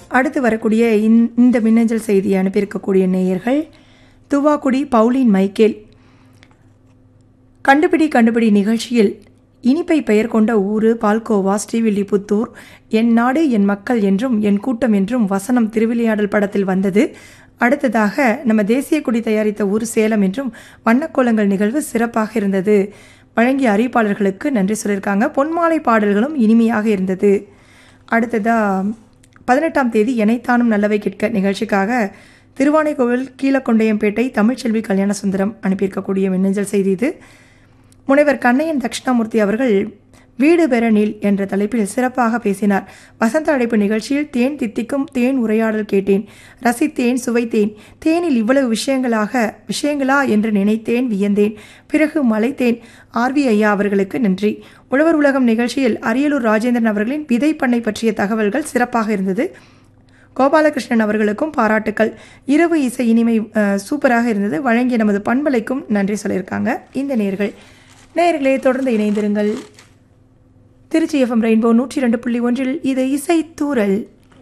அடுத்து வரக்கூடிய இந்த- இந்த மின்னஞ்சல் செய்தியை அனுப்பியிருக்கக்கூடிய நேயர்கள் துவாக்குடி பவுலின் மைக்கேல் கண்டுபிடி கண்டுபிடி நிகழ்ச்சியில் இனிப்பை பெயர் கொண்ட ஊரு பால்கோவா ஸ்ரீவில்லிபுத்தூர் என் நாடு என் மக்கள் என்றும் என் கூட்டம் என்றும் வசனம் திருவிளையாடல் படத்தில் வந்தது அடுத்ததாக நம்ம தேசிய கொடி தயாரித்த ஊர் சேலம் என்றும் வண்ணக்கோலங்கள் நிகழ்வு சிறப்பாக இருந்தது வழங்கிய அறிவிப்பாளர்களுக்கு நன்றி சொல்லியிருக்காங்க பொன்மாலை பாடல்களும் இனிமையாக இருந்தது அடுத்ததா பதினெட்டாம் தேதி எனைத்தானும் நல்லவை கேட்க நிகழ்ச்சிக்காக திருவானைக்கோவில் கீழக்கொண்டையம்பேட்டை தமிழ்ச்செல்வி கல்யாணசுந்தரம் அனுப்பியிருக்கக்கூடிய மின்னஞ்சல் செய்தி இது முனைவர் கண்ணையன் தட்சிணாமூர்த்தி அவர்கள் வீடு பெற நீல் என்ற தலைப்பில் சிறப்பாக பேசினார் வசந்த அழைப்பு நிகழ்ச்சியில் தேன் தித்திக்கும் தேன் உரையாடல் கேட்டேன் ரசித்தேன் சுவைத்தேன் தேனில் இவ்வளவு விஷயங்களாக விஷயங்களா என்று நினைத்தேன் வியந்தேன் பிறகு மலைத்தேன் ஆர்வி ஐயா அவர்களுக்கு நன்றி உழவர் உலகம் நிகழ்ச்சியில் அரியலூர் ராஜேந்திரன் அவர்களின் விதை பண்ணை பற்றிய தகவல்கள் சிறப்பாக இருந்தது கோபாலகிருஷ்ணன் அவர்களுக்கும் பாராட்டுக்கள் இரவு இசை இனிமை அஹ், சூப்பராக இருந்தது வழங்கிய நமது பண்பலைக்கும் நன்றி சொல்லியிருக்காங்க இந்த நேர்கள் நேயர்களே தொடர்ந்து இணைந்திருங்கள் திருச்சி எஃப்எம் ரெயின்போ நூற்றி ரெண்டு புள்ளி ஒன்றில் இது இசை தூரல்